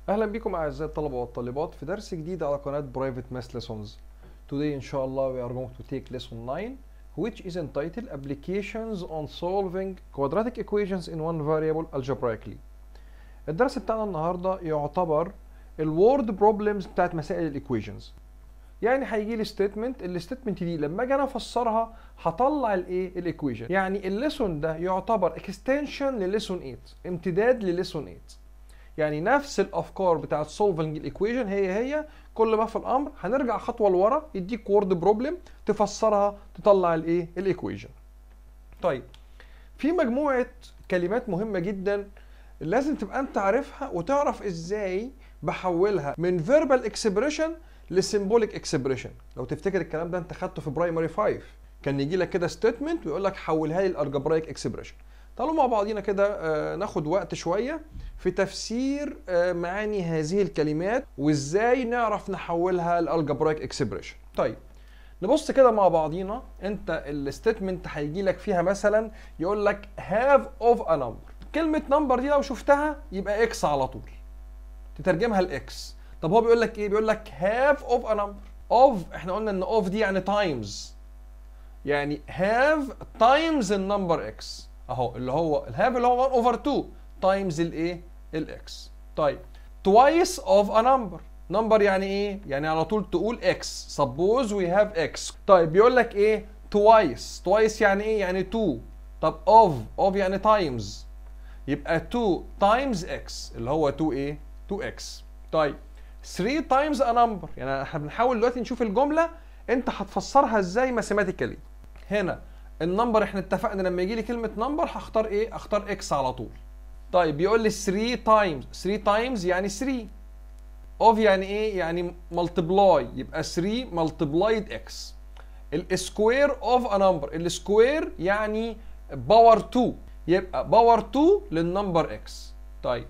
اهلا بكم اعزائي الطلبه والطالبات في درس جديد على قناه برايفت ماس ليسونز today ان شاء الله we are going to take lesson 9 which is entitled applications on solving quadratic equations in one variable algebraically الدرس بتاعنا النهارده يعتبر الوورد بروبلمز بتاعت مسائل الايكويشنز يعني هيجي لي ستيتمنت الستيتمنت دي لما اجي انا افسرها هطلع الايه الايكويشن يعني الليسون ده يعتبر اكستنشن لليسون 8 امتداد لليسون 8 يعني نفس الافكار بتاعت سولفنج الايكويشن هي هي كل ما في الامر هنرجع خطوه لورا يديك وورد بروبلم تفسرها تطلع الايه الايكويشن طيب في مجموعه كلمات مهمه جدا لازم تبقى انت عارفها وتعرف ازاي بحولها من فيربال اكسبريشن لسيمبوليك اكسبريشن لو تفتكر الكلام ده انت خدته في برايمري 5 كان يجي لك كده ستيتمنت ويقول لك حولها لي الالجبرايك اكسبريشن تعالوا مع بعضينا كده آه، ناخد وقت شويه في تفسير آه، معاني هذه الكلمات وازاي نعرف نحولها لالجبرايك اكسبريشن طيب نبص كده مع بعضينا انت الستيتمنت هيجي لك فيها مثلا يقول لك هاف اوف ا نمبر كلمه نمبر دي لو شفتها يبقى اكس على طول تترجمها لاكس طب هو بيقول لك ايه بيقول لك هاف اوف ا نمبر اوف احنا قلنا ان اوف دي يعني تايمز يعني هاف تايمز النمبر اكس اهو اللي هو الهاف اللي هو 1 اوفر 2 تايمز الايه الاكس طيب twice of a number نمبر يعني ايه يعني على طول تقول x suppose we have x طيب بيقول لك ايه twice twice يعني ايه يعني 2 طب of of يعني times يبقى 2 times x اللي هو 2 ايه 2x طيب 3 times a number يعني احنا بنحاول دلوقتي نشوف الجمله انت هتفسرها ازاي ماثيماتيكالي هنا النمبر احنا اتفقنا لما يجي لي كلمه نمبر هختار ايه اختار اكس على طول طيب بيقول لي 3 تايمز 3 تايمز يعني 3 اوف يعني ايه يعني ملتبلاي يبقى 3 ملتبلايد اكس السكوير اوف ا نمبر السكوير يعني باور 2 يبقى باور 2 للنمبر اكس طيب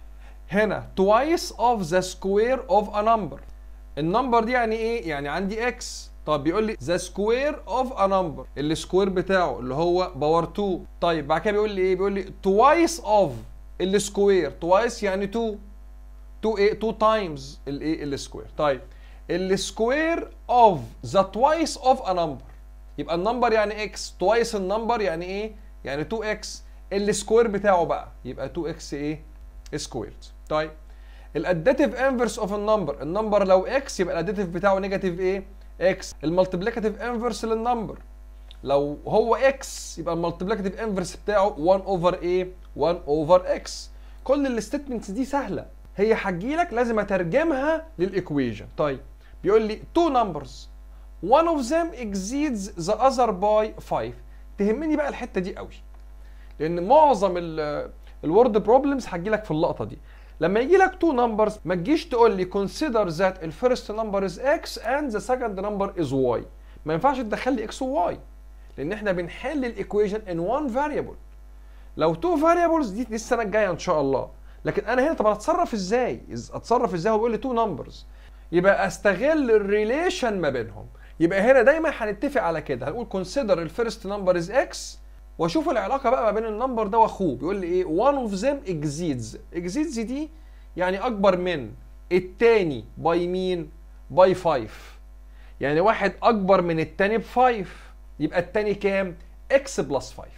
هنا twice of the square of a number النمبر دي يعني ايه يعني عندي اكس طب بيقول لي the square of a number السكوير بتاعه اللي هو باور 2 طيب بعد كده بيقول لي ايه بيقول لي twice of السكوير twice يعني 2 2 ايه 2 تايمز الايه السكوير طيب السكوير of the twice of a number يبقى النمبر يعني اكس twice النمبر يعني ايه يعني 2x السكوير بتاعه بقى يبقى 2x ايه سكويرد طيب الاديتيف انفرس اوف النمبر النمبر لو اكس يبقى الاديتيف بتاعه نيجاتيف ايه اكس المالتيبليكاتيف انفرس للنمبر لو هو اكس يبقى المالتيبليكاتيف انفرس بتاعه 1 اوفر ايه 1 اوفر اكس كل الستيتمنتس دي سهله هي هتجيلك لازم اترجمها للايكويشن طيب بيقول لي two numbers one of them exceeds the other by 5 تهمني بقى الحته دي قوي لان معظم الورد بروبلمز هتجيلك في اللقطه دي لما يجي لك تو نمبرز ما تجيش تقول لي consider that الفيرست نمبر از x and the second number is y ما ينفعش تدخل لي x و y لان احنا بنحل الايكويشن in one variable لو تو variables دي, دي السنه الجايه ان شاء الله لكن انا هنا طب اتصرف ازاي اتصرف ازاي هو بيقول لي تو نمبرز يبقى استغل الريليشن ما بينهم يبقى هنا دايما هنتفق على كده هنقول consider الفيرست نمبر از x واشوف العلاقه بقى ما بين النمبر ده واخوه بيقول لي ايه one of them exceeds exceeds دي يعني اكبر من التاني باي مين باي 5 يعني واحد اكبر من التاني ب 5 يبقى التاني كام x بلس 5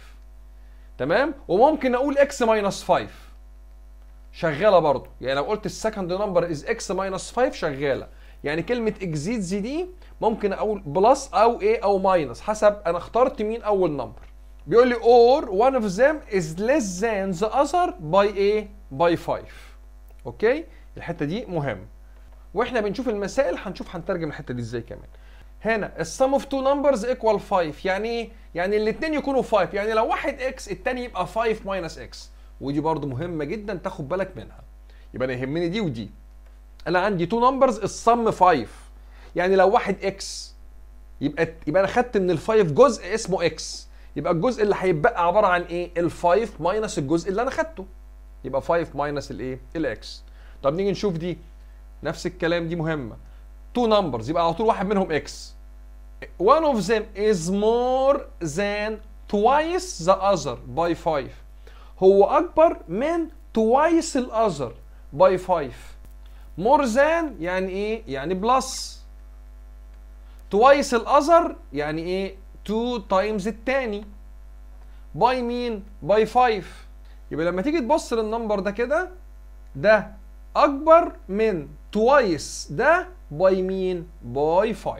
تمام وممكن اقول x ماينس 5 شغاله برضو يعني لو قلت السكند نمبر از x ماينس 5 شغاله يعني كلمه exceeds دي ممكن اقول بلس او ايه او ماينس حسب انا اخترت مين اول نمبر بيقول لي or one of them is less than the other by ايه by 5 اوكي الحته دي مهم واحنا بنشوف المسائل هنشوف هنترجم الحته دي ازاي كمان هنا السم اوف تو نمبرز ايكوال 5 يعني ايه يعني الاثنين يكونوا 5 يعني لو واحد اكس الثاني يبقى 5 ماينس اكس ودي برضو مهمه جدا تاخد بالك منها يبقى انا يهمني دي ودي انا عندي تو نمبرز السم 5 يعني لو واحد اكس يبقى يبقى انا خدت من الفايف جزء اسمه اكس يبقى الجزء اللي هيتبقى عباره عن ايه ال5 ماينس الجزء اللي انا خدته يبقى 5 ماينس الايه الاكس طب نيجي نشوف دي نفس الكلام دي مهمه تو نمبرز يبقى على طول واحد منهم اكس one of them is more than twice the other by 5 هو اكبر من twice الاذر by 5 more than يعني ايه يعني بلس twice الاذر يعني ايه 2 تايمز التاني باي مين باي 5 يبقى لما تيجي تبص للنمبر ده كده ده اكبر من توايس ده باي مين باي 5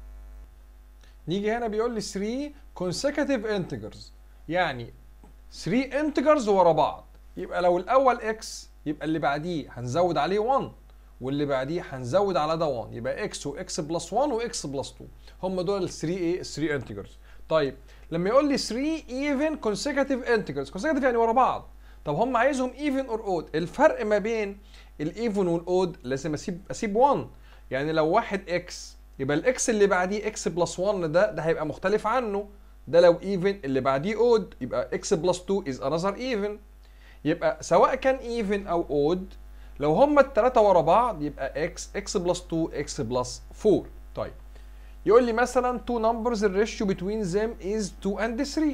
نيجي هنا بيقول لي 3 consecutive integers يعني 3 integers ورا بعض يبقى لو الاول x يبقى اللي بعديه هنزود عليه 1 واللي بعديه هنزود على ده 1 يبقى x وx بلس 1 وx بلس 2 هم دول ال 3 ايه 3 integers طيب لما يقول لي 3 even consecutive integers consecutive يعني ورا بعض طب هم عايزهم even or odd الفرق ما بين الايفن والاود لازم اسيب اسيب 1 يعني لو واحد اكس يبقى الاكس اللي بعديه اكس بلس 1 ده ده هيبقى مختلف عنه ده لو ايفن اللي بعديه اود يبقى اكس بلس 2 از انذر ايفن يبقى سواء كان ايفن او اود لو هما الثلاثه ورا بعض يبقى اكس اكس بلس 2 اكس بلس 4 طيب يقول لي مثلا two numbers الريشيو between them is 2 and 3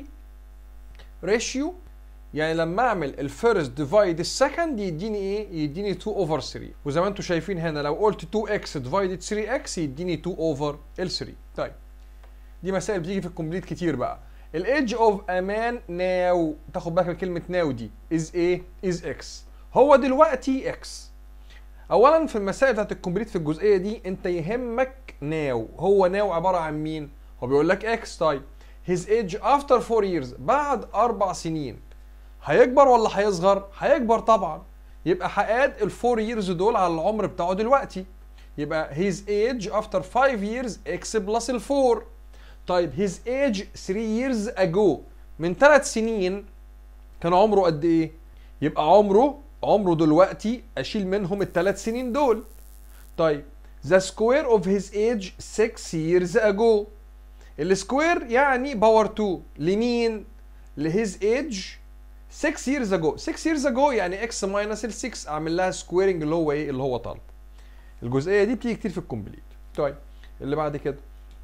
ريشيو يعني لما اعمل الفيرست ديفايد السكند يديني ايه؟ يديني 2 اوفر 3 وزي ما انتم شايفين هنا لو قلت 2x ديفايدد 3x يديني 2 اوفر ال 3 طيب دي مسائل بتيجي في الكومبليت كتير بقى الايدج اوف ا مان ناو تاخد بالك من كلمه ناو دي از ايه؟ از اكس هو دلوقتي اكس اولا في المسائل بتاعت الكومبليت في الجزئيه دي انت يهمك ناو هو ناو عباره عن مين؟ هو بيقول لك اكس طيب his age after 4 years بعد اربع سنين هيكبر ولا هيصغر؟ هيكبر طبعا يبقى هقاد ال 4 years دول على العمر بتاعه دلوقتي يبقى his age after 5 years x plus ال 4 طيب his age 3 years ago من 3 سنين كان عمره قد ايه؟ يبقى عمره عمره دلوقتي اشيل منهم الثلاث سنين دول طيب the square of his age 6 years ago السكوير يعني باور 2 لمين؟ لهيز ايج 6 years ago 6 years ago يعني x minus ال 6 اعمل لها سكويرنج اللي هو ايه اللي هو طالبه الجزئيه دي بتيجي كتير في الكومبليت طيب اللي بعد كده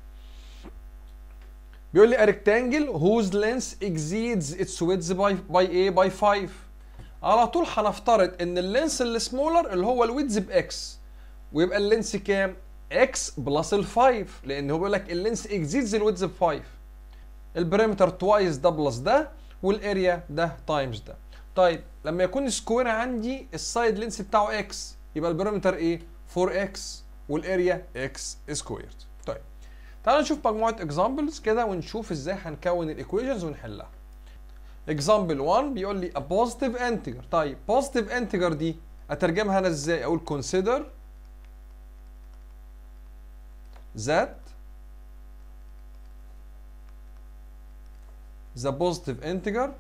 بيقول لي a rectangle whose length exceeds its width by by a by 5 على طول هنفترض ان اللينس السمولر اللي هو الويدز باكس ويبقى اللينس كام x بلس ال 5 لان هو بيقول لك اللينس exceeds الويدز ب 5 البريمتر توايس ده بلس ده والاريا ده تايمز ده طيب لما يكون سكوير عندي السايد لينس بتاعه اكس يبقى البريمتر ايه 4x والاريا اكس سكويرد طيب تعالوا نشوف مجموعه اكزامبلز كده ونشوف ازاي هنكون الايكويشنز ونحلها اكزامبل 1 بيقول لي a positive integer طيب positive integer دي اترجمها انا ازاي اقول consider that the positive integer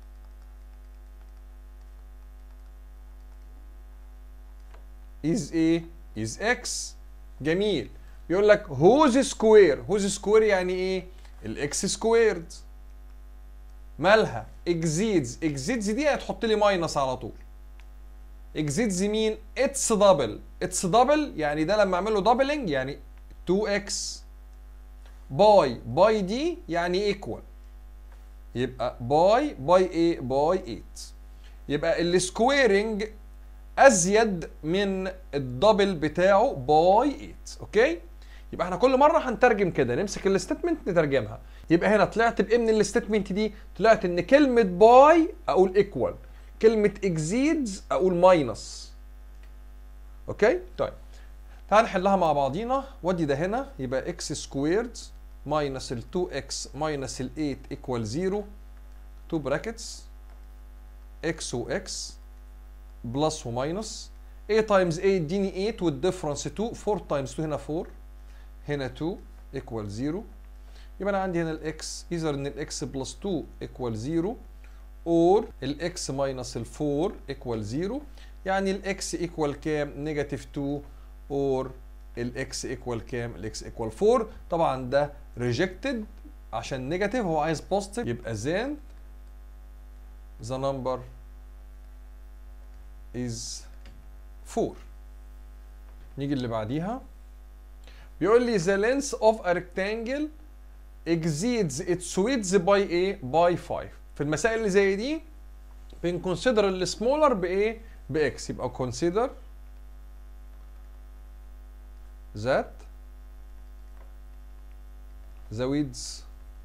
is a is x جميل يقول لك whose square whose square يعني ايه الاكس سكويرد مالها exceeds exceeds دي هتحط لي ماينس على طول exceeds مين اتس دبل اتس دبل يعني ده لما اعمل له دبلنج يعني 2x باي باي دي يعني ايكوال يبقى باي باي ايه باي 8 يبقى السكويرنج ازيد من الدبل بتاعه باي 8 اوكي يبقى احنا كل مره هنترجم كده نمسك الستيتمنت نترجمها يبقى هنا طلعت بايه من الستيتمنت دي طلعت ان كلمه باي اقول ايكوال كلمه اكزيدز اقول ماينس اوكي طيب تعال نحلها مع بعضينا ودي ده هنا يبقى اكس سكويرد ماينس ال 2x ماينس ال 8 equal 0 2 براكتس x و x بلس وماينس a times a يديني 8 والديفرنس 2 4 times 2 هنا 4 هنا 2 equal 0 يبقى انا عندي هنا الاكس either ان الاكس بلس 2 equal 0 or الاكس ماينس ال 4 equal 0 يعني الاكس equal كام نيجاتيف 2 or الاكس ايكوال كام الاكس ايكوال 4 طبعا ده ريجكتد عشان نيجاتيف هو عايز بوزيتيف يبقى then the number is 4 نيجي اللي بعديها بيقول لي the length of a rectangle exceeds its width by ايه by 5 في المسائل اللي زي دي بنكونسيدر السمولر بايه باكس يبقى consider that the width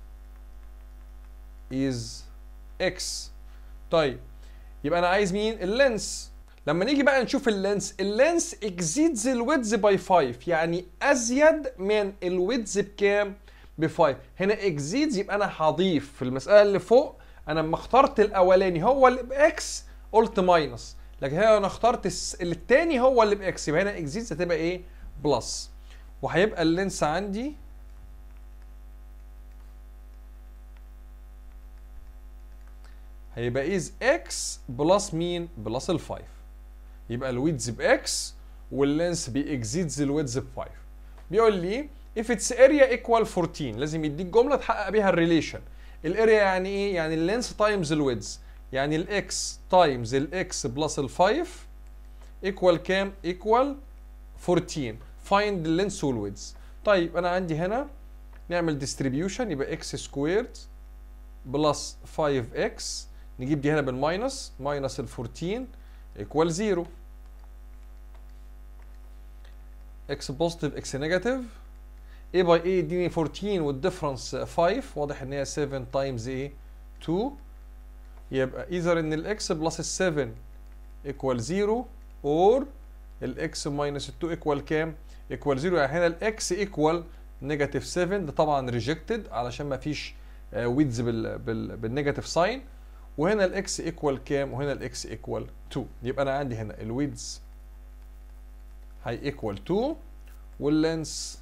is x طيب يبقى انا عايز مين اللينس لما نيجي بقى نشوف اللينس اللينس اكزيدز الويدز باي 5 يعني ازيد من الويدز بكام ب 5 هنا اكزيدز يبقى انا هضيف في المساله اللي فوق انا لما اخترت الاولاني هو اللي باكس قلت ماينس لكن هنا انا اخترت الس- التاني هو اللي باكس يبقى هنا اكزيدز هتبقى ايه بلس وهيبقى اللينس عندي هيبقى از اكس بلس مين بلس ال 5 يبقى الويدز باكس واللينس بيكزيدز الويدز ب 5 بيقول لي if its area equal 14 لازم يديك جمله تحقق بيها الريليشن الاريا يعني ايه يعني اللينس تايمز الويدز يعني الاكس تايمز الاكس بلس ال 5 equal كام equal 14 find the length والويدز طيب انا عندي هنا نعمل distribution يبقى x سكويرد بلس 5x نجيب دي هنا بالماينس ماينس ال 14 equal 0 x بوزيتيف x نيجاتيف a باي a يديني 14 والديفرنس 5 واضح ان هي 7 تايمز a 2 يبقى either ان الاكس بلس ال 7 equal 0 or الاكس ماينس ال 2 equal كام؟ equal 0 يعني هنا الاكس equal نيجاتيف 7 ده طبعا ريجكتد علشان ما فيش ويدز بال بال بالنيجاتيف ساين وهنا الاكس ايكوال كام وهنا الاكس ايكوال 2 يبقى انا عندي هنا الويدز هي ايكوال 2 واللينس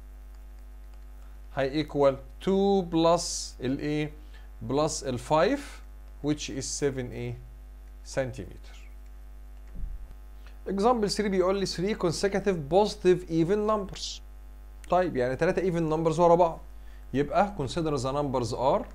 هي ايكوال 2 بلس الايه بلس ال 5 which is 7 ايه سنتيمتر example 3 بيقول لي 3 consecutive positive even numbers طيب يعني 3 even numbers ورا بعض يبقى consider the numbers are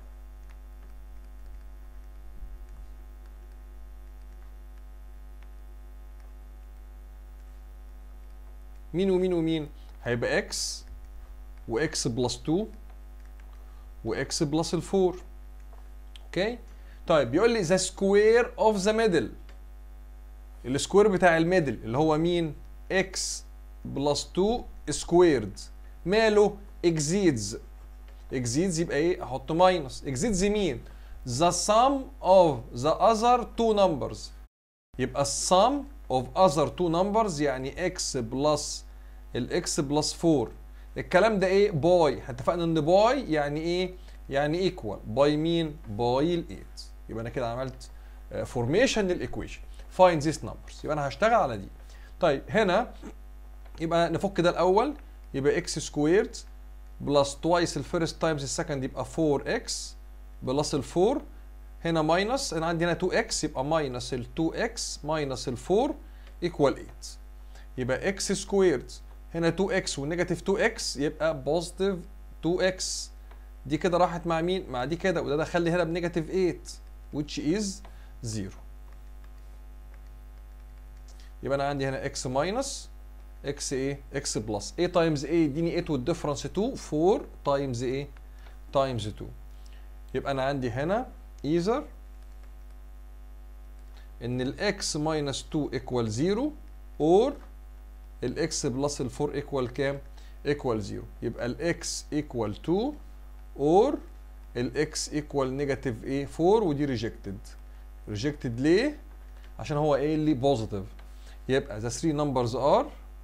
مين ومين ومين هيبقى x و x بلس 2 و x بلس ال 4 اوكي طيب بيقول لي the square of the middle السكوير بتاع الميدل اللي هو مين x بلس 2 سكويرد ماله exceeds exceeds يبقى ايه احط ماينس exceeds مين the sum of the other two numbers يبقى السم of other two numbers يعني x بلس الاكس بلس 4 الكلام ده ايه باي اتفقنا ان باي يعني ايه يعني ايكوال باي مين باي ال 8 يبقى انا كده عملت فورميشن للايكويشن find these numbers يبقى انا هشتغل على دي طيب هنا يبقى نفك ده الاول يبقى اكس سكويرد بلس توايس الفيرست تايمز السكند يبقى 4x بلس ال 4 هنا ماينس انا عندي هنا 2x يبقى ماينس ال 2x ماينس ال 4 ايكوال 8 يبقى x سكويرد هنا 2x ونيجاتيف 2x يبقى بوزيتيف 2x دي كده راحت مع مين؟ مع دي كده وده دخل لي هنا بنيجاتيف 8 which is 0 يبقى انا عندي هنا x ماينس x ايه؟ x بلس a تايمز a يديني 8 والديفرنس 2 4 تايمز ايه؟ تايمز 2 يبقى انا عندي هنا either ان الاكس ماينس 2 ايكوال 0 اور الاكس بلس ال 4 ايكوال كام؟ ايكوال 0 يبقى الاكس ايكوال 2 اور الاكس ايكوال نيجاتيف ايه 4 ودي ريجكتد ريجكتد ليه؟ عشان هو ايه اللي بوزيتيف يبقى the three numbers are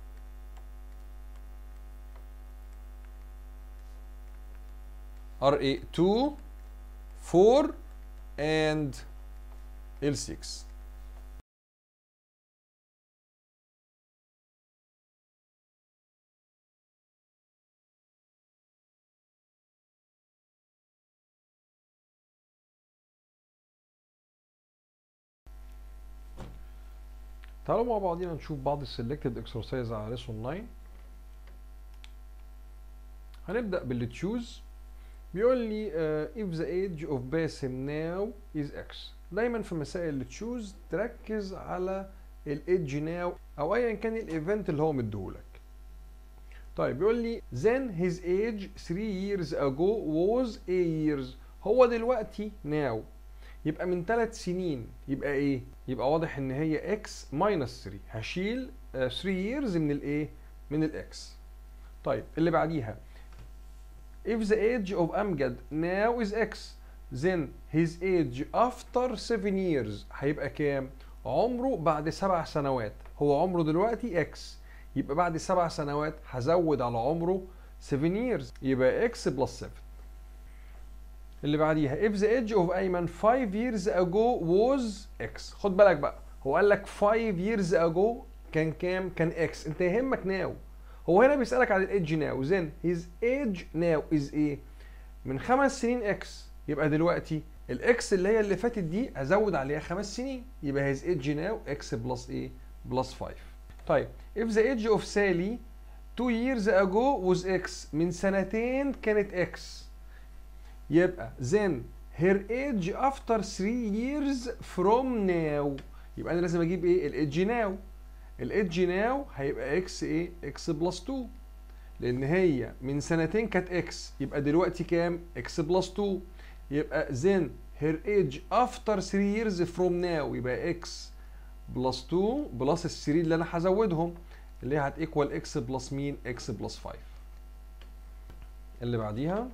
are a 2 4 and L6 تعالوا مع بعضينا نشوف بعض السلكتد اكسرسايز على ليسون 9 هنبدأ باللي تشوز بيقول لي uh, if the age of باسم now is x دايما في مسائل اللي تشوز تركز على الايدج ناو او ايا كان الايفنت اللي هو مديهولك طيب بيقول لي then his age 3 years ago was a years هو دلوقتي now يبقى من 3 سنين يبقى ايه يبقى واضح ان هي x minus 3 هشيل uh, 3 years من الايه من الاكس طيب اللي بعديها if the age of أمجد now is x then his age after 7 years هيبقى كام؟ عمره بعد سبع سنوات هو عمره دلوقتي x يبقى بعد سبع سنوات هزود على عمره 7 years يبقى x plus 7 اللي بعديها if the age of أيمن 5 years ago was x خد بالك بقى هو قال لك 5 years ago كان كام؟ كان x انت يهمك now هو هنا بيسألك عن الايدج ناو then his age now is ايه؟ من خمس سنين اكس يبقى دلوقتي الاكس اللي هي اللي فاتت دي هزود عليها خمس سنين يبقى his age now x بلس ايه؟ بلس 5 طيب if the age of Sally 2 years ago was x من سنتين كانت x يبقى then her age after 3 years from now يبقى انا لازم اجيب ايه؟ الايدج ناو الايدج ناو هيبقى اكس ايه اكس بلس 2 لان هي من سنتين كانت اكس يبقى دلوقتي كام اكس بلس 2 يبقى then her age after 3 years from now يبقى اكس بلس 2 بلس ال 3 اللي انا هزودهم اللي هي هتيكوال اكس بلس مين اكس بلس 5 اللي بعديها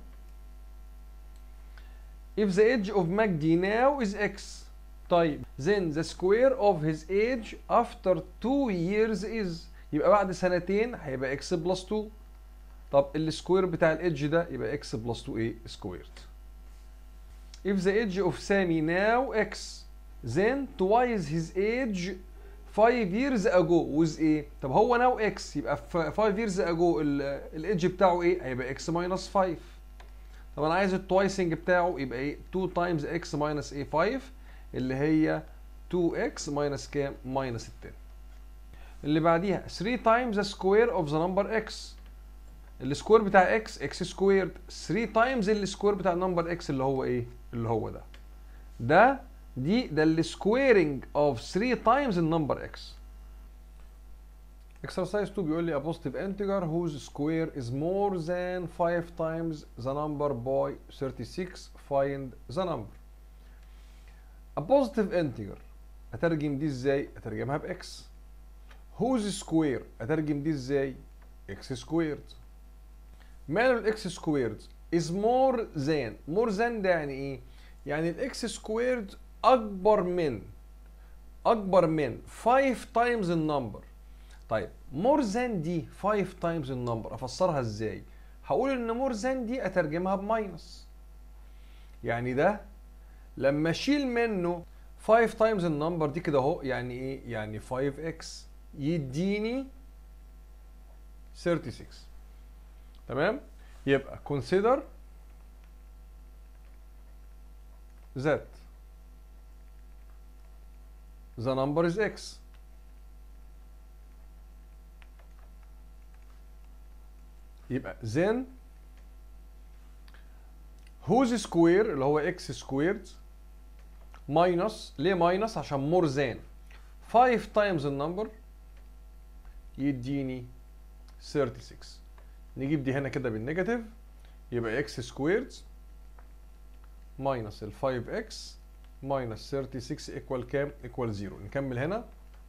if the age of مجدي now is x طيب then the square of his age after 2 years is يبقى بعد سنتين هيبقى x بلس 2 طب السكوير بتاع الايدج ده يبقى x بلس 2 ايه سكويرد if the age of سامي now x then twice his age 5 years ago was ايه طب هو now x يبقى 5 years ago الايدج بتاعه ايه هيبقى x minus 5 طب انا عايز التوايسنج بتاعه يبقى ايه 2 times x minus ايه 5 اللي هي 2x minus كام؟ minus 10 اللي بعديها 3 times the square of the number x السكوير بتاع x x squared 3 times السكوير بتاع النمبر x اللي هو ايه؟ اللي هو ده ده دي ده السكويرنج of 3 times النمبر x Exercise 2 بيقول لي a positive integer whose square is more than 5 times the number by 36 find the number A positive integer اترجم دي ازاي؟ اترجمها باكس. whose square اترجم دي ازاي؟ x squared. ماله الاكس سكويرد is more than more than ده يعني ايه؟ يعني الاكس سكويرد اكبر من اكبر من 5 times النمبر. طيب more than دي 5 times النمبر افسرها ازاي؟ هقول ان more than دي اترجمها بماينس. يعني ده لما اشيل منه 5 تايمز النمبر دي كده اهو يعني ايه يعني 5x يديني 36 تمام يبقى consider that the number is x يبقى then whose square اللي هو x squared ماينس ليه ماينس عشان مور ذان 5 تايمز النمبر يديني 36 نجيب دي هنا كده بالنيجاتيف يبقى اكس سكويرد ماينس ال 5 اكس ماينس 36 ايكوال كام؟ ايكوال 0 نكمل هنا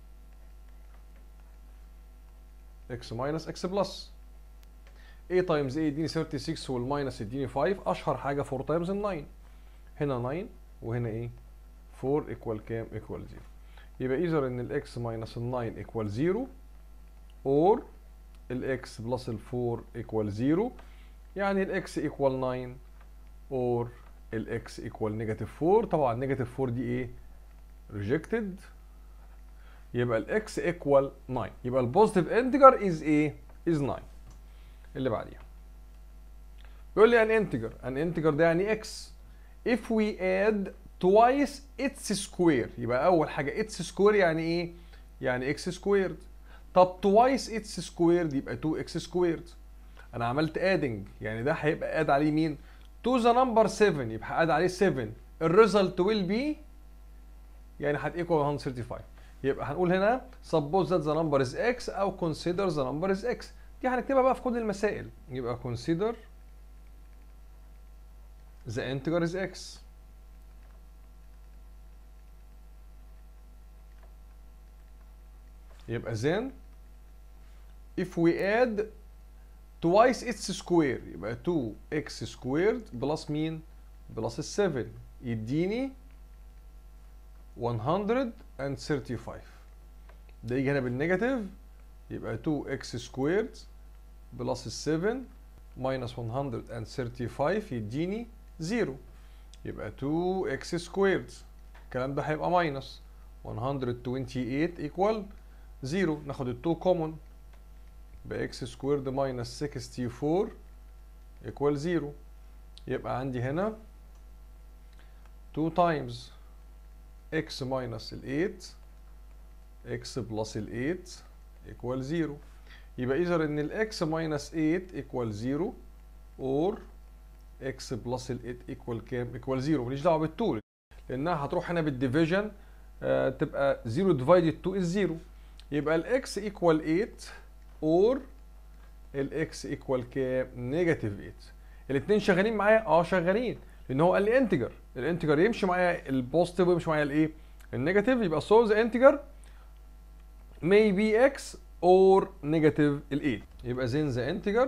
اكس ماينس اكس بلس a تايمز a يديني 36 والماينس يديني 5 اشهر حاجه 4 تايمز ال 9 هنا 9 وهنا ايه 4 ايكوال كام ايكوال 0 يبقى ايذر ان الاكس ماينس ال 9 ايكوال 0 اور الاكس بلس ال 4 ايكوال 0 يعني الاكس ايكوال 9 اور الاكس ايكوال نيجاتيف 4 طبعا نيجاتيف 4 دي ايه ريجكتد يبقى الاكس ايكوال 9 يبقى البوزيتيف انتجر از ايه از 9 اللي بعديها بيقول لي ان انتجر ان انتجر ده يعني اكس if we add twice its square يبقى اول حاجه its square يعني ايه يعني x squared طب twice its squared يبقى 2x squared انا عملت adding يعني ده هيبقى add عليه مين to the number 7 يبقى add عليه 7 الريزلت will be يعني هتيكوال 135 يبقى هنقول هنا suppose that the number is x او consider the number is x دي هنكتبها بقى في كل المسائل يبقى consider the integer is x يبقى then if we add twice its square يبقى 2x squared بلس مين بلس ال 7 يديني 135 ده يجي هنا بالنيجاتيف يبقى 2x squared بلس ال 7 minus 135 يديني 0 يبقى 2x squared الكلام ده هيبقى minus 128 equal 0 ناخد ال 2 common يبقى x squared minus 64 equal 0 يبقى عندي هنا 2 times x minus ال 8 x plus ال 8 equal 0 يبقى إذا إن ال x minus 8 equal 0 or x plus ال 8 equal كام؟ equal 0 ماليش دعوة بالطول لأنها هتروح هنا بالديفيجن آه تبقى 0 divided 2 is 0 يبقى ال x equal 8 or ال x equal كام؟ نيجاتيف 8 الاثنين شغالين معايا؟ اه شغالين لأن هو قال لي انتجر الانتجر يمشي معايا البوزيتيف ويمشي معايا الايه؟ النيجاتيف يبقى so the integer may be x or negative ال 8 يبقى then the integer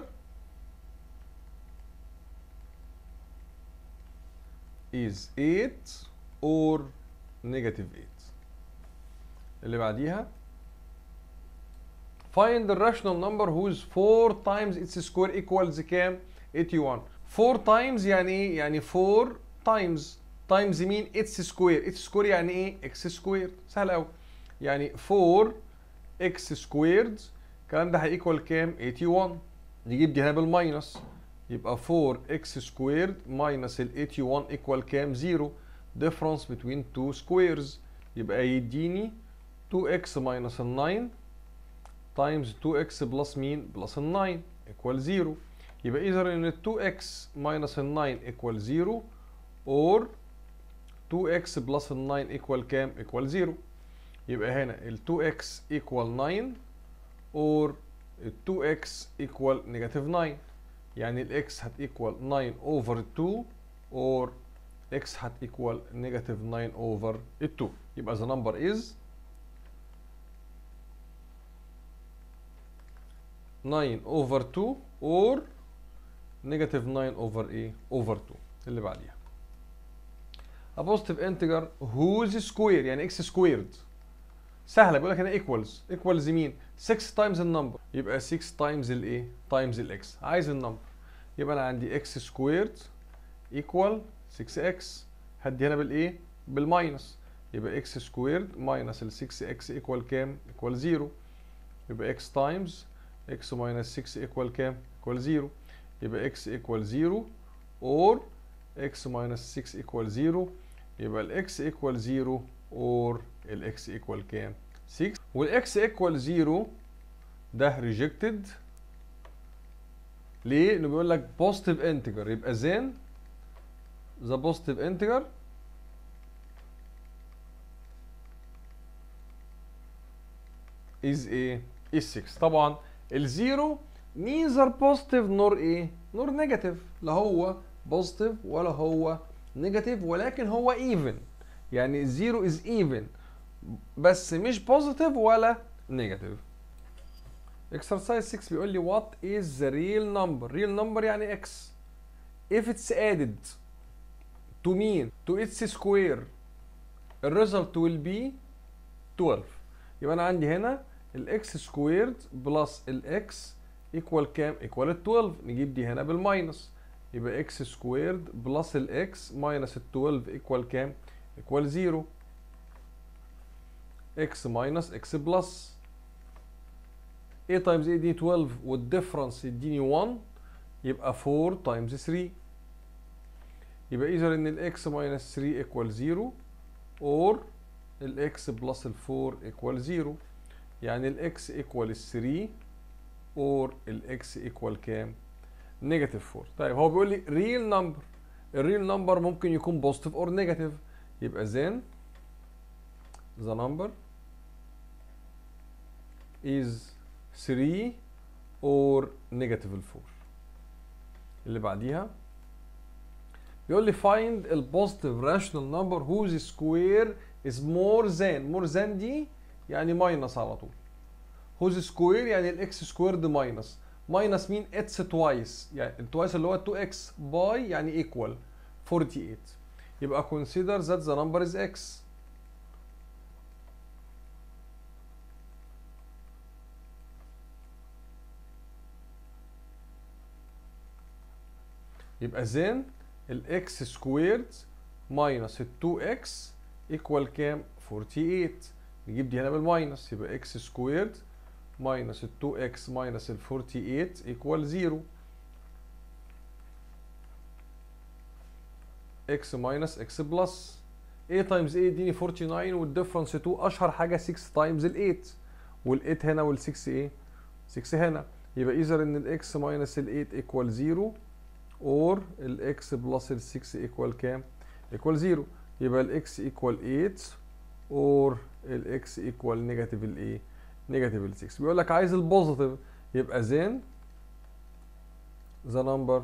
is 8 or negative 8 اللي بعديها find the rational number whose 4 times its square equals كام 81 4 times يعني ايه يعني 4 times times مين its square its square يعني ايه x square سهل قوي يعني 4 x squared الكلام ده هيكوال كام 81 نجيب دي هنا بالماينس يبقى 4x squared minus ال 81 equal كام 0 difference between two squares يبقى يديني 2x minus ال 9 times 2x plus مين plus ال 9 equal 0 يبقى إذا إن ال 2x minus ال 9 equal 0 or 2x plus ال 9 equal كام equal 0 يبقى هنا ال 2x equal 9 or ال 2x equal negative 9 يعني ال x هت equal 9 over 2 or x هت equal negative 9 over 2 يبقى the number is 9 over 2 or negative 9 over ايه over 2 اللي بعديها a positive integer whose square يعني x squared سهله بيقول لك هنا ايكوالز ايكوالز مين 6 تايمز النمبر يبقى 6 تايمز الايه تايمز الاكس عايز النمبر يبقى انا عندي اكس سكويرد ايكوال 6 اكس هدي هنا بالايه بالماينس يبقى اكس سكويرد ماينس ال 6 اكس ايكوال كام ايكوال 0 يبقى اكس تايمز اكس ماينس 6 ايكوال كام ايكوال 0 يبقى اكس ايكوال 0 اور اكس ماينس 6 ايكوال 0 يبقى الاكس ايكوال 0 اور الاكس ايكوال كام 6 والاكس ايكوال 0 ده ريجكتد ليه انه بيقول لك بوزيتيف انتجر يبقى زين ذا بوزيتيف انتجر is ايه is 6 طبعا الزيرو neither positive نور ايه نور نيجاتيف لا هو بوزيتيف ولا هو نيجاتيف ولكن هو even يعني الزيرو از ايفن بس مش بوزيتيف ولا نيجاتيف exercise 6 بيقول لي what is the real number real number يعني x if it's added to mean to its square the result will be 12 يبقى انا عندي هنا الاكس سكويرد بلس الاكس ايكوال كام ايكوال 12 نجيب دي هنا بالماينس يبقى اكس سكويرد بلس الاكس ماينس ال 12 ايكوال كام equal 0 x minus x plus a times a يديني 12 والديفرنس يديني 1 يبقى 4 times 3 يبقى اذا ان ال x minus 3 equal 0 or ال x plus ال 4 equal 0 يعني ال x equal 3 or ال x equal كام؟ نيجاتيف 4 طيب هو بيقول لي real number الريل نمبر ممكن يكون بوزيتيف اور نيجاتيف يبقى then the number is 3 or negative 4 اللي بعديها بيقول لي find ال positive rational number whose square is more than more than دي يعني minus على طول whose square يعني الاكس squared minus ماينس مين اتس توايس يعني التوايس اللي هو 2x باي يعني ايكوال 48 يبقى consider that the number is x يبقى then ال x squared minus ال 2x equal كام 48 نجيب دي هنا بالماينس يبقى x squared minus ال 2x minus ال 48 equal 0 x minus x plus a times a يديني 49 والديفرنس 2 اشهر حاجه 6 times ال 8 وال 8 هنا وال 6 ايه 6 هنا يبقى اذا ان ال x minus ال 8 equal 0 or ال x plus ال 6 equal كام equal 0 يبقى ال x equal 8 or ال x equal negative الايه نيجاتيف ال 6 بيقول لك عايز البوزيتيف يبقى then the number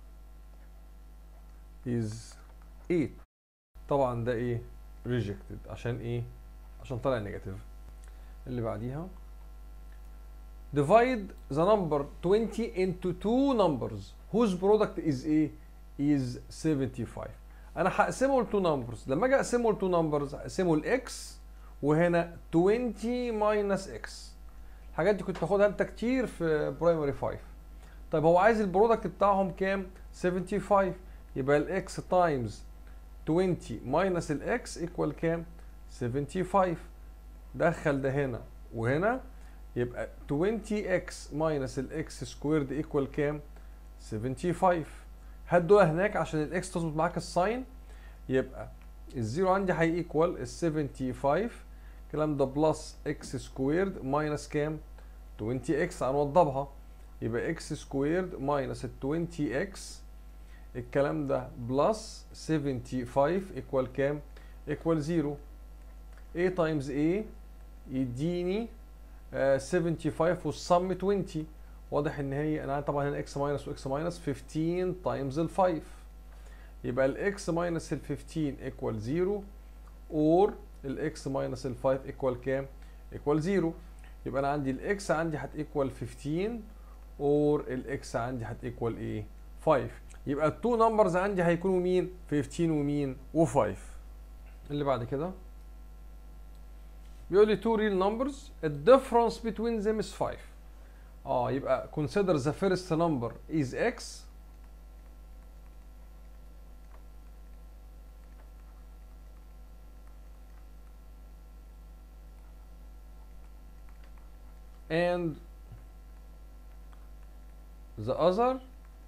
is 8 طبعا ده ايه rejected عشان ايه عشان طلع نيجاتيف اللي بعديها divide the number 20 into two numbers whose product is ايه is 75 انا هقسمه ل two numbers لما اجي اقسمه ل two numbers هقسمه ل x وهنا 20 minus x الحاجات دي كنت باخدها انت كتير في برايمري 5 طيب هو عايز البرودكت بتاعهم كام 75 يبقى الاكس تايمز 20 minus الاكس ايكوال كام 75 دخل ده هنا وهنا يبقى 20x minus الاكس سكويرد ايكوال كام 75 هات دول هناك عشان الاكس تظبط معاك الساين يبقى الزيرو عندي هيكوال ال 75 الكلام ده بلس اكس سكويرد ماينس كام 20 اكس هنوضبها يبقى اكس سكويرد ماينس ال 20 اكس الكلام ده بلس 75 ايكوال كام ايكوال 0 a تايمز a يديني آه 75 والسم 20 واضح ان هي انا طبعا هنا اكس ماينس واكس ماينس 15 تايمز ال 5 يبقى الاكس ماينس ال 15 ايكوال 0 اور الاكس ماينس ال 5 ايكوال كام؟ ايكوال 0 يبقى انا عندي الاكس عندي هتيكوال 15 اور الاكس عندي هتيكوال ايه؟ 5 يبقى التو نمبرز عندي هيكونوا مين؟ 15 ومين؟ و5 اللي بعد كده بيقول لي two real numbers the difference between them is 5 اه يبقى consider the first number is x and the other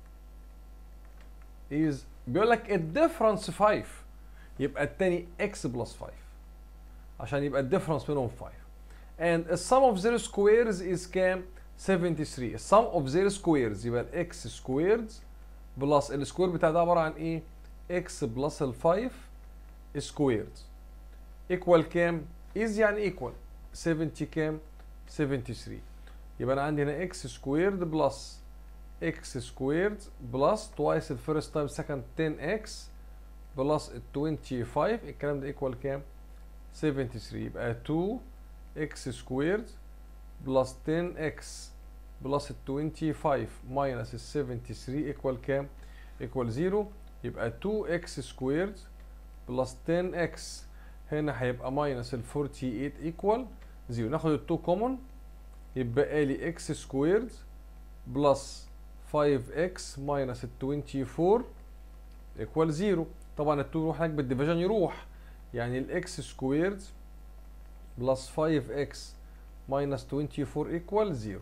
is بيقول لك الديفرنس 5 يبقى التاني x plus 5 عشان يبقى الديفرنس بينهم 5 and the sum of their squares is كام 73 sum of their squares يبقى ال x squared بلس السكوير بتاع ده عباره عن ايه x بلس ال 5 squared equal كام is يعني equal 70 كام 73 يبقى انا عندي هنا x سكويرد بلس x سكويرد بلس توايس الفيرست تايم سكند 10x بلس ال 25 الكلام ده ايكوال كام 73 يبقى 2x سكويرد بلس 10x بلس ال 25 ماينس ال 73 ايكوال كام ايكوال 0 يبقى 2x سكويرد بلس 10x هنا هيبقى ماينس ال 48 ايكوال 0 ناخد ال 2 كومون يبقى لي x سكويرد بلس 5x ماينس ال 24 ايكوال 0 طبعا ال 2 يروح هناك بالديفيجن يروح يعني ال x سكويرد بلس 5x ماينس 24 ايكوال 0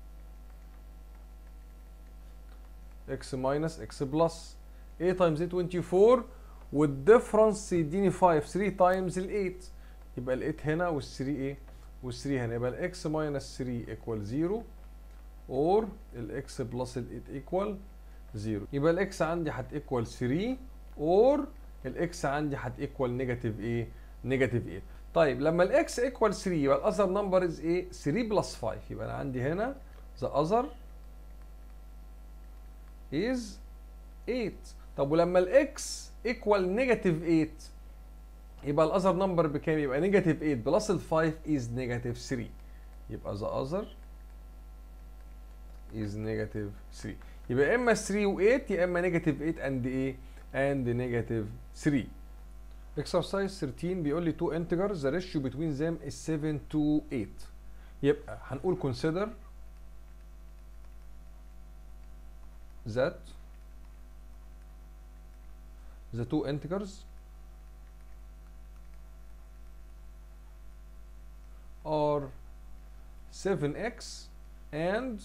x ماينس x بلس a تايمز a 24 والديفرنس يديني 5 3 تايمز ال 8 يبقى ال 8 هنا وال 3 ايه وال 3 هنا يبقى ال x ماينس 3 ايكوال 0 اور ال x بلس ال 8 ايكوال 0 يبقى ال x عندي هتيكوال 3 اور ال x عندي هتيكوال نيجاتيف ايه نيجاتيف 8 طيب لما ال x ايكوال 3 يبقى الاذر نمبر از ايه 3 بلس 5 يبقى انا عندي هنا the other is 8 طب ولما ال x ايكوال نيجاتيف 8 يبقى الاذر نمبر بكام يبقى نيجاتيف 8 بلس ال 5 is نيجاتيف 3 يبقى the other is negative 3 يبقى يا اما 3 و8 يا اما نيجاتيف 8 and ايه and نيجاتيف 3 exercise 13 بيقول لي two integers the ratio between them is 7 to 8 يبقى هنقول consider that the two integers are 7x and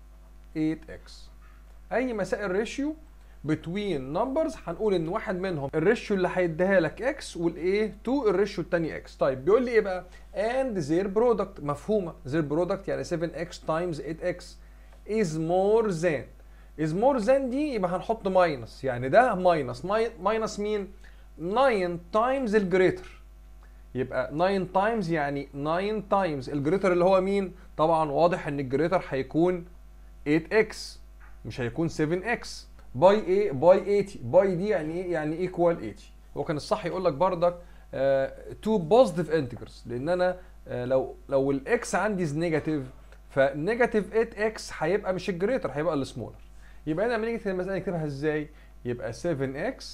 8x اي مسائل ريشيو between numbers هنقول ان واحد منهم الريشيو اللي هيديها لك x والايه 2 الريشيو الثاني x طيب بيقول لي ايه بقى and their product مفهومه their product يعني 7x times 8x is more than is more than دي يبقى هنحط ماينس يعني ده ماينس ماينس مين 9 times الجريتر يبقى 9 تايمز يعني 9 تايمز الجريتر اللي هو مين طبعا واضح ان الجريتر هيكون 8x مش هيكون 7x باي ايه باي 80 باي دي يعني ايه يعني ايكوال 80 هو كان الصح يقول لك بردك تو بوزيتيف انتجرز لان انا آه لو لو الاكس عندي نيجاتيف فنيجاتيف 8x هيبقى مش الجريتر هيبقى السمولر يبقى انا لما نيجي المساله نكتبها ازاي يبقى 7x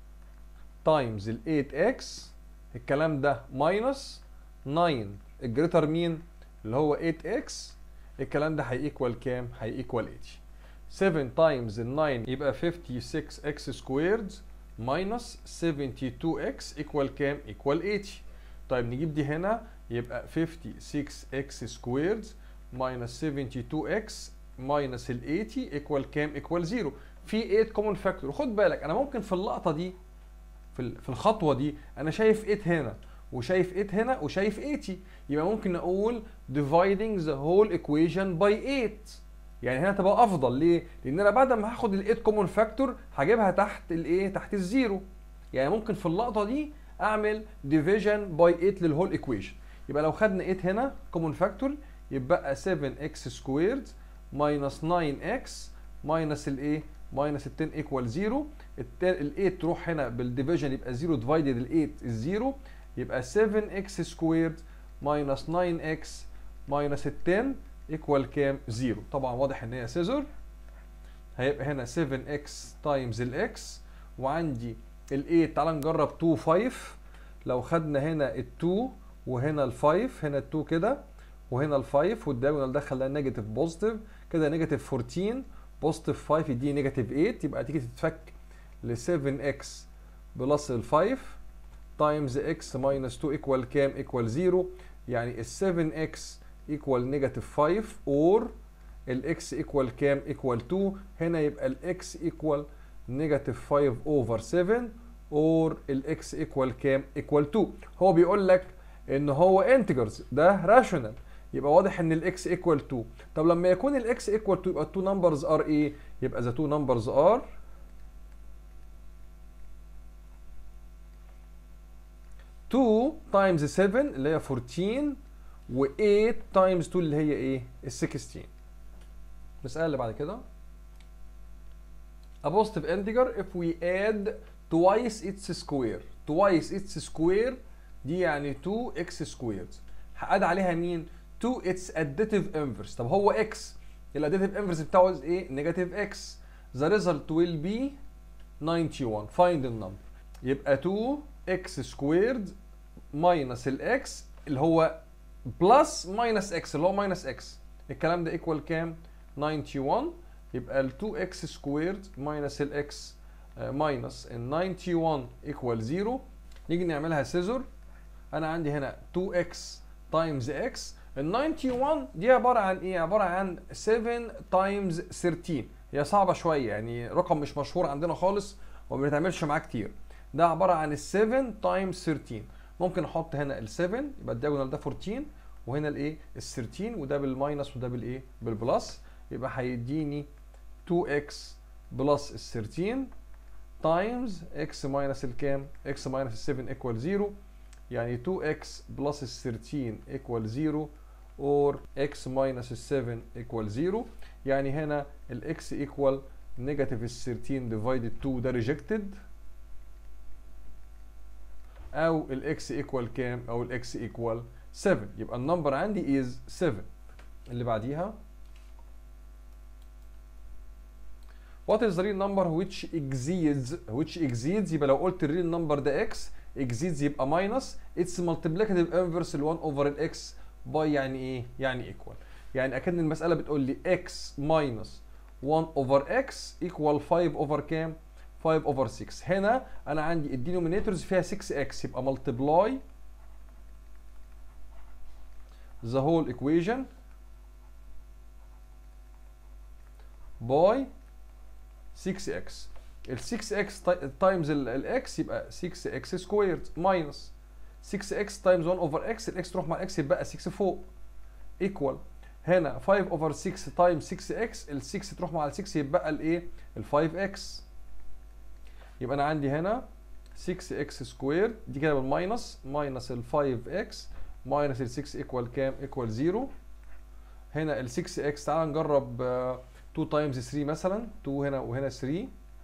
تايمز ال 8x الكلام ده ماينس 9 الجريتر مين اللي هو 8x الكلام ده هيكوال كام هيكوال 80 7 تايمز ال 9 يبقى 56x سكويرد ماينس 72x ايكوال كام ايكوال 80 طيب نجيب دي هنا يبقى 56x سكويرد ماينس 72x ماينس ال 80 ايكوال كام ايكوال 0 في 8 كومن فاكتور خد بالك انا ممكن في اللقطه دي في في الخطوه دي انا شايف 8 هنا وشايف 8 هنا وشايف 80 يبقى ممكن نقول dividing the whole equation by 8 يعني هنا تبقى افضل ليه؟ لان انا بعد ما هاخد ال 8 كومن فاكتور هجيبها تحت الايه؟ تحت الزيرو يعني ممكن في اللقطه دي اعمل division by 8 للهول equation يبقى لو خدنا 8 هنا كومن فاكتور يبقى 7x سكويرد ماينس 9x ماينس الايه؟ ماينس ال 10 ايكوال 0 ال 8 تروح هنا بالديفيجن يبقى 0 ديفايدد ال 8 الزيرو يبقى 7x سكويرد ماينس 9x ماينس ال 10 ايكوال كام؟ 0 طبعا واضح ان هي سيزر هيبقى هنا 7x تايمز الاكس وعندي ال 8 تعال نجرب 2 5 لو خدنا هنا ال 2 وهنا ال 5 هنا ال 2 كده وهنا ال 5 والدايجونال ده خلاها نيجاتيف بوزيتيف كده نيجاتيف 14 بوزيتيف 5 يديني نيجاتيف 8 يبقى تيجي تتفك ل 7x بلس ال 5 تايمز x ماينس 2 ايكوال كام؟ ايكوال 0 يعني ال 7x ايكوال نيجاتيف 5 اور الاكس ايكوال كام؟ ايكوال 2 هنا يبقى الاكس ايكوال نيجاتيف 5 اوفر 7 اور الاكس ايكوال كام؟ ايكوال 2 هو بيقول لك ان هو انتجرز ده راشونال يبقى واضح ان الاكس ايكوال 2 طب لما يكون الاكس ايكوال 2 يبقى التو نمبرز ار ايه؟ يبقى ذا تو نمبرز ار 2 تايمز 7 اللي هي 14 و8 تايمز 2 اللي هي ايه؟ ال 16 المسألة اللي بعد كده A positive integer if we add twice its square twice its square دي يعني 2x squared هقعد عليها مين؟ 2 its additive inverse طب هو x الاديتيف inverse بتاعه ايه؟ نيجاتيف x the result will be 91 find the number يبقى 2x squared minus الاكس اللي هو بلس ماينس اكس اللي هو ماينس اكس الكلام ده ايكوال كام 91 يبقى ال 2x سكويرد ماينس الاكس ماينس ال 91 ايكوال 0 نيجي نعملها سيزور انا عندي هنا 2x تايمز x ال 91 دي عباره عن ايه عباره عن 7 تايمز 13 هي صعبه شويه يعني رقم مش مشهور عندنا خالص وما بنتعملش معاه كتير ده عباره عن ال 7 تايمز 13 ممكن احط هنا ال 7 يبقى الدياجونال ده 14 وهنا الايه ال 13 وده بالماينس وده بالايه بالبلس يبقى هيديني 2x بلس ال 13 تايمز x ماينس الكام x ماينس ال 7 ايكوال 0 يعني 2x بلس ال 13 ايكوال 0 or x ماينس ال 7 ايكوال 0 يعني هنا ال x ايكوال نيجاتيف ال 13 ديفايدد 2 ده ريجكتد او الاكس ايكوال كام او الاكس ايكوال 7 يبقى النمبر عندي از 7 اللي بعديها What is the real number which exceeds which exceeds يبقى لو قلت الريل نمبر ده x exceeds يبقى minus its multiplicative inverse ال 1 over ال x by يعني ايه؟ يعني equal يعني اكن المسألة بتقول لي x minus 1 over x equal 5 over كام؟ 5 over 6 هنا انا عندي الدينومينيتورز فيها 6x يبقى multiply the whole equation by 6x ال 6x تايمز الاكس يبقى 6x سكويرد ماينس 6x تايمز 1 اوفر x الاكس تروح مع الاكس يبقى 6 فوق ايكوال هنا 5 اوفر 6 تايمز 6x ال 6 تروح مع ال 6 يبقى الايه ال 5x يبقى انا عندي هنا 6x سكوير دي كده بالماينس ماينس ال 5x ماينس ال 6 ايكوال كام ايكوال 0 هنا ال 6x تعال نجرب آه 2 تايمز 3 مثلا 2 هنا وهنا 3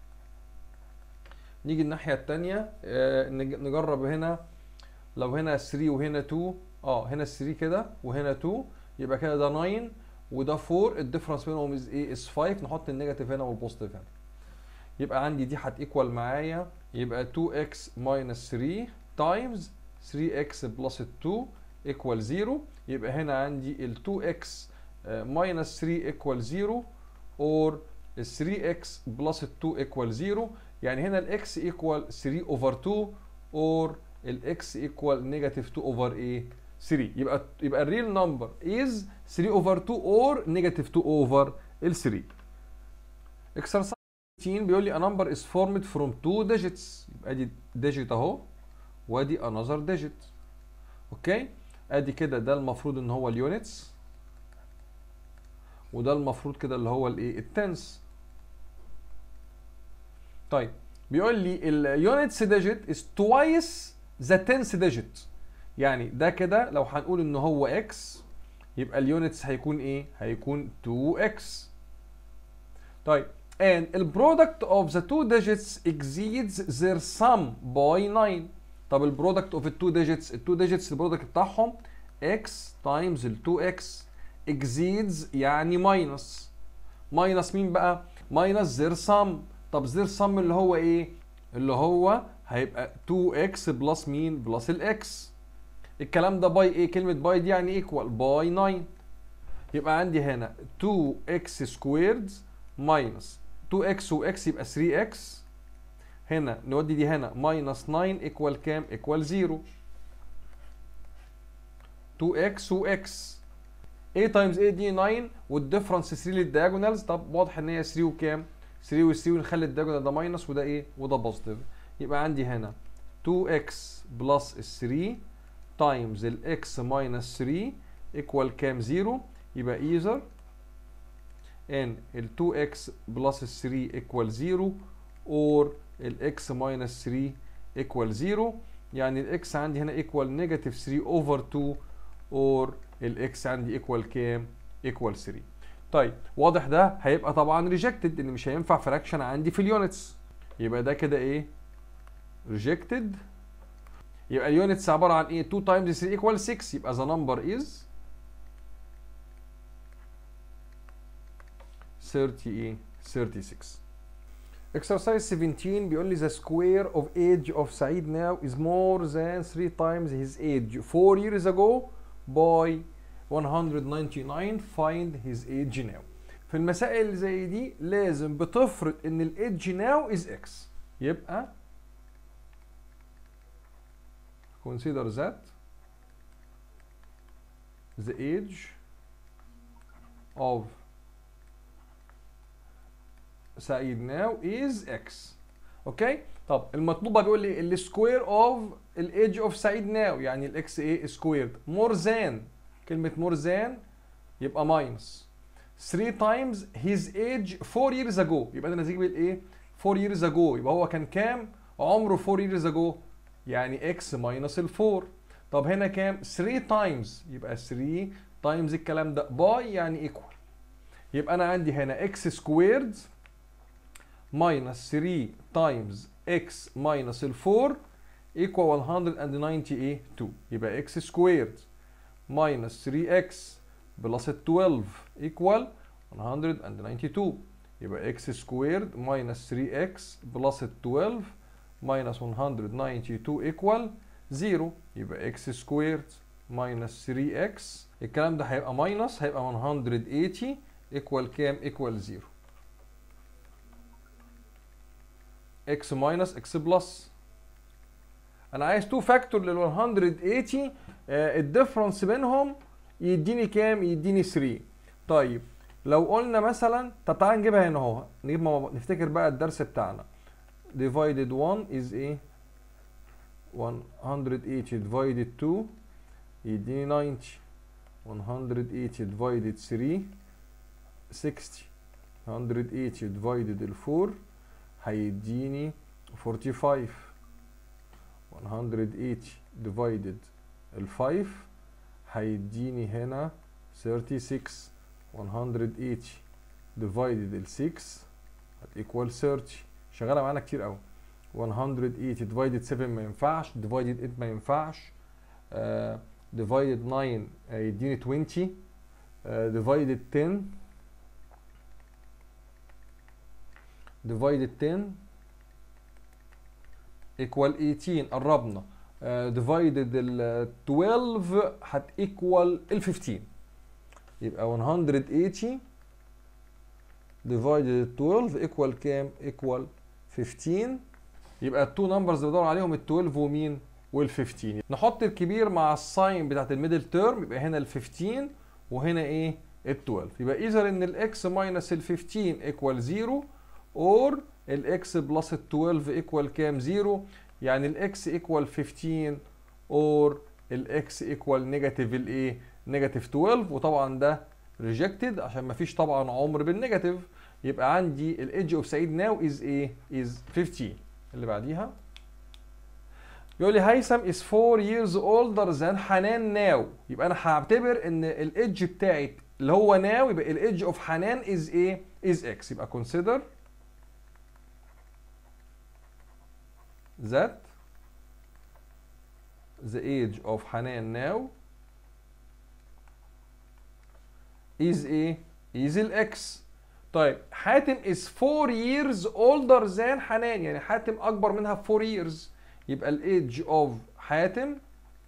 نيجي الناحية التانية آه نجرب هنا لو هنا 3 وهنا 2 اه هنا 3 كده وهنا 2 يبقى كده ده 9 وده 4 الديفرنس بينهم از ايه از 5 نحط النيجاتيف هنا والبوزيتيف هنا يبقى عندي دي هتيكوال معايا يبقى 2x minus 3 تايمز 3x بلس 2 equal 0 يبقى هنا عندي ال 2x minus 3 equal 0 or 3x plus 2 equal 0 يعني هنا ال x equal 3 over 2 or ال x equal negative 2 over a 3 يبقى يبقى الريل نمبر is 3 over 2 or negative 2 over ال 3 exercise 18 بيقول لي a number is formed from two digits يبقى ادي digit اهو وادي another digit اوكي ادي كده ده المفروض ان هو اليونتس وده المفروض كده اللي هو الايه التنس طيب بيقول لي اليونتس ديجيت از توايس ذا تنس ديجيت يعني ده كده لو هنقول ان هو اكس يبقى اليونتس هيكون ايه هيكون 2x طيب and the product of the two digits exceeds their sum by 9 طب البرودكت اوف التو ديجيتس التو ديجيتس البرودكت بتاعهم x تايمز ال 2x exceeds يعني ماينس ماينس مين بقى ماينس زير سم طب زير سم اللي هو ايه اللي هو هيبقى 2x بلس مين بلس الاكس الكلام ده باي ايه كلمه باي دي يعني ايكوال باي 9 يبقى عندي هنا 2x سكويرد ماينس 2x و x يبقى 3x هنا نودي دي هنا ماينس 9 ايكوال كام ايكوال 0 2x و x a تايمز a دي 9 والديفرنس 3 للدياجونالز طب واضح ان هي 3 وكام 3 و 3 ونخلي الدياجونال ده ماينس وده ايه وده بوزيتيف يبقى عندي هنا 2x بلس 3 تايمز الاكس ماينس 3 ايكوال كام 0 يبقى ايزر ان ال 2x بلس 3 ايكوال 0 اور الاكس ماينس 3 ايكوال 0 يعني الاكس عندي هنا ايكوال نيجاتيف 3 اوفر 2 اور الاكس عندي ايكوال كام؟ ايكوال 3 طيب واضح ده هيبقى طبعا ريجكتد ان مش هينفع فراكشن عندي في اليونتس يبقى ده كده ايه؟ ريجكتد يبقى اليونتس عباره عن ايه؟ 2 تايمز 3 ايكوال 6 يبقى ذا نمبر از 30 ايه؟ 36 Exercise 17 بيقول لي the square of age of سعيد now is more than 3 times his age 4 years ago by 199 find his age now في المسائل اللي زي دي لازم بتفرض ان الايدج now is x يبقى consider that the age of سعيد now is x اوكي طب المطلوبه بيقول لي السكوير اوف الايدج اوف سعيد ناو يعني الاكس ايه سكويرد مور ذان كلمه مور ذان يبقى ماينس 3 تايمز هيز ايج 4 years ago يبقى ده نتيجه الايه 4 years ago يبقى هو كان كام عمره 4 years ago يعني اكس ماينس ال 4 طب هنا كام 3 تايمز يبقى 3 تايمز الكلام ده باي يعني ايكوال يبقى انا عندي هنا اكس سكويرد minus 3 times x minus ال 4 equal 192 يبقى x squared minus 3x plus 12 equal 192 يبقى x سكويرد minus 3x بلس 12 minus 192 equal 0 يبقى x سكويرد minus 3x الكلام ده هيبقى minus هيبقى 180 equal كام equal 0 x minus x plus انا عايز 2 فاكتور لل 180 آه الديفرنس بينهم يديني كام يديني 3 طيب لو قلنا مثلا طب تعالى نجيبها هنا اهو نجيب مع- نفتكر بقى الدرس بتاعنا divided 1 is ايه 180 divided 2 يديني 90 180 divided 3 60 180 divided ال 4 هيديني 45 180 divided ال 5 هيديني هنا 36 180 divided ال 6 هتيكوال 30 شغاله معانا كتير قوي 180 divided 7 ما ينفعش divided 8 ما ينفعش آه divided 9 آه، يديني 20 آه divided 10 divided 10 equal 18 قربنا آه divided ال 12 هتيكوال ال 15 يبقى 180 divided 12 equal كام؟ equal 15 يبقى التو نمبرز اللي بدور عليهم ال 12 ومين؟ وال 15 نحط الكبير مع الساين بتاعت الميدل تيرم يبقى هنا ال 15 وهنا ايه؟ ال 12 يبقى ايذر ان الاكس ماينس ال 15 ايكوال 0 اور الاكس بلس ال 12 ايكوال كام؟ 0 يعني الاكس ايكوال 15 اور الاكس ايكوال نيجاتيف الايه؟ نيجاتيف 12 وطبعا ده ريجكتد عشان ما فيش طبعا عمر بالنيجاتيف يبقى عندي الايدج اوف سعيد ناو از ايه؟ از 15 اللي بعديها يقول لي هيثم is 4 years older than حنان ناو يبقى انا هعتبر ان الايدج بتاعت اللي هو ناو يبقى الايدج اوف حنان is ايه؟ is x يبقى consider that the age of حنان now is ايه؟ is الاكس طيب حاتم is 4 years older than حنان يعني حاتم اكبر منها ب 4 years يبقى الايدج اوف حاتم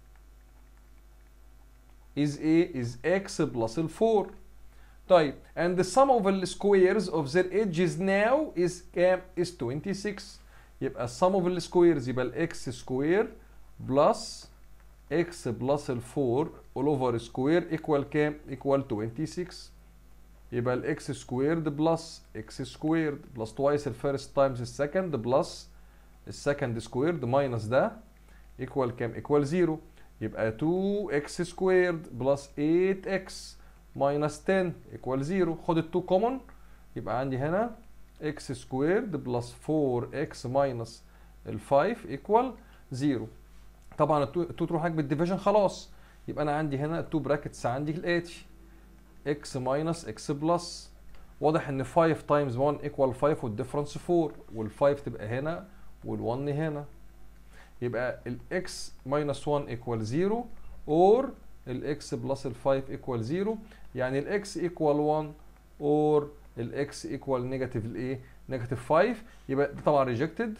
is ايه؟ is x plus ال 4 طيب and the sum of the squares of their edges now is كام؟ is 26 يبقى السم اوف السكويرز يبقى الاكس سكوير بلس اكس بلس ال 4 all over سكوير ايكوال كام؟ ايكوال 26 يبقى الاكس سكويرد بلس اكس سكويرد بلس توايس الفيرست تايمز السكند بلس السكند سكويرد ماينس ده ايكوال كام؟ ايكوال 0 يبقى 2 اكس سكويرد بلس 8 اكس ماينس 10 ايكوال 0 خد ال 2 كومن يبقى عندي هنا x سكويرد بلس 4x ماينس ال 5 ايكوال 0 طبعا ال 2 تروح هناك بالديفيجن خلاص يبقى انا عندي هنا 2 براكتس عندي الاتي x ماينس x بلس واضح ان 5 تايمز 1 ايكوال 5 والديفرنس 4 وال 5 تبقى هنا وال 1 هنا يبقى ال x ماينس 1 ايكوال 0 اور ال x بلس ال 5 ايكوال 0 يعني ال x ايكوال 1 اور الاكس ايكوال نيجاتيف الايه نيجاتيف 5 يبقى ده طبعا ريجكتد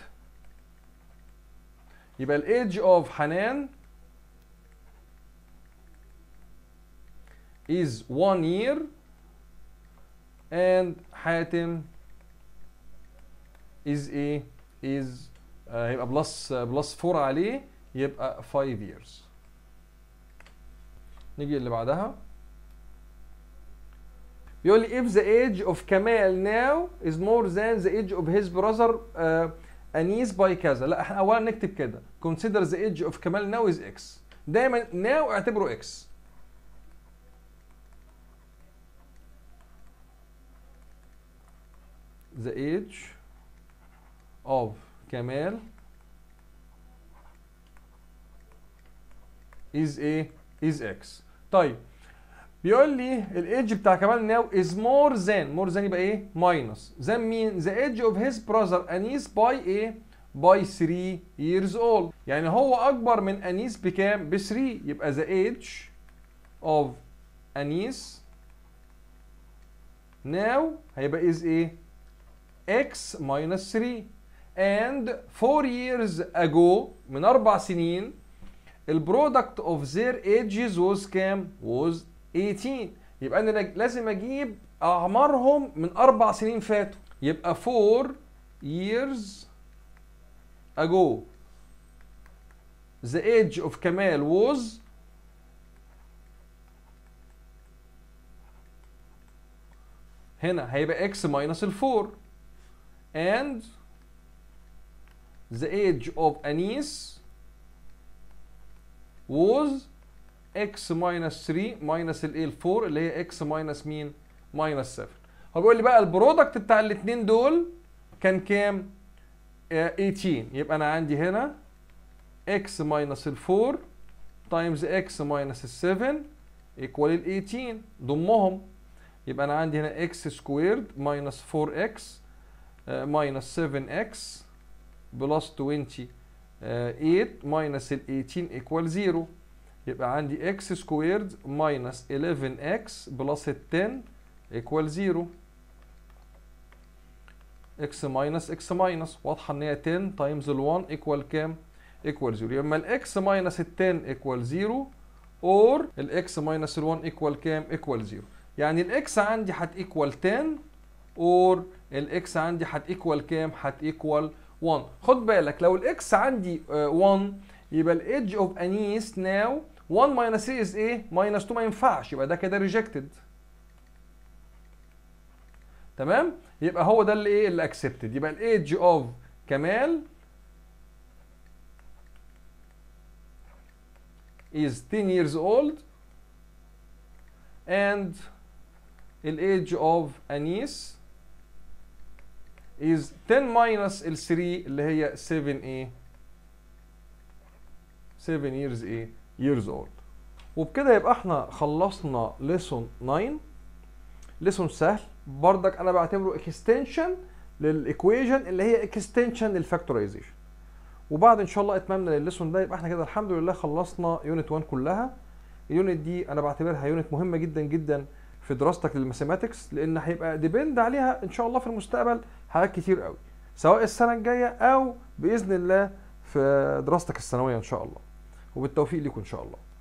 يبقى الايدج اوف حنان is 1 year and حاتم is ايه is آه هيبقى بلس بلس 4 عليه يبقى 5 years نيجي اللي بعدها بيقول لي if the age of كمال now is more than the age of his brother uh, Anis by كذا لا احنا اولا نكتب كده consider the age of كمال now is x دايما now اعتبره x the age of كمال is a is x طيب بيقول لي الايدج بتاع كمال ناو از مور ذان مور ذان يبقى ايه ماينس ذان مين ذا ايدج اوف هيز براذر انيس باي ايه باي 3 years old يعني هو اكبر من انيس بكام ب 3 يبقى ذا ايدج اوف انيس ناو هيبقى از ايه x minus 3 and 4 years ago من اربع سنين البرودكت اوف their ages was كام؟ was 18 يبقى انا لازم اجيب اعمارهم من اربع سنين فاتوا يبقى 4 years ago the age of كمال was هنا هيبقى x minus ال 4 and the age of Anis was x minus 3 minus ال ال 4 اللي هي x minus مين؟ minus 7 هو بيقول لي بقى البرودكت بتاع الاثنين دول كان كام؟ آه، 18 يبقى انا عندي هنا x minus ال 4 times x minus ال 7 equal ال 18 ضمهم يبقى انا عندي هنا x squared minus 4x آه، minus 7x plus 28 minus ال 18 equal 0 يبقى عندي x squared minus 11x plus ال 10 equal 0 x minus x minus واضحة ان هي 10 times ال 1 equal كام؟ equal 0 يبقى ال x minus ال 10 equal 0 or ال x minus ال 1 equal كام؟ equal 0 يعني ال x عندي هت equal 10 or ال x عندي هت equal كام؟ هت equal 1 خد بالك لو ال x عندي آه، 1 يبقى ال age of Anis now 1 minus 3 is ايه؟ minus 2 ما ينفعش يبقى ده كده rejected تمام؟ يبقى هو ده اللي ايه اللي accepted يبقى ال age of كمال is 10 years old and ال age of Anis is 10 minus ال 3 اللي هي 7 ايه 7 years ايه years old وبكده يبقى احنا خلصنا lesson 9 lesson سهل بردك انا بعتبره extension للايكويشن اللي هي extension للفاكتورايزيشن وبعد ان شاء الله اتمامنا للليسون ده يبقى احنا كده الحمد لله خلصنا يونت 1 كلها اليونت دي انا بعتبرها يونت مهمه جدا جدا في دراستك للماثيماتكس لان هيبقى ديبند عليها ان شاء الله في المستقبل حاجات كتير قوي سواء السنه الجايه او باذن الله في دراستك السنويه ان شاء الله وبالتوفيق لكم ان شاء الله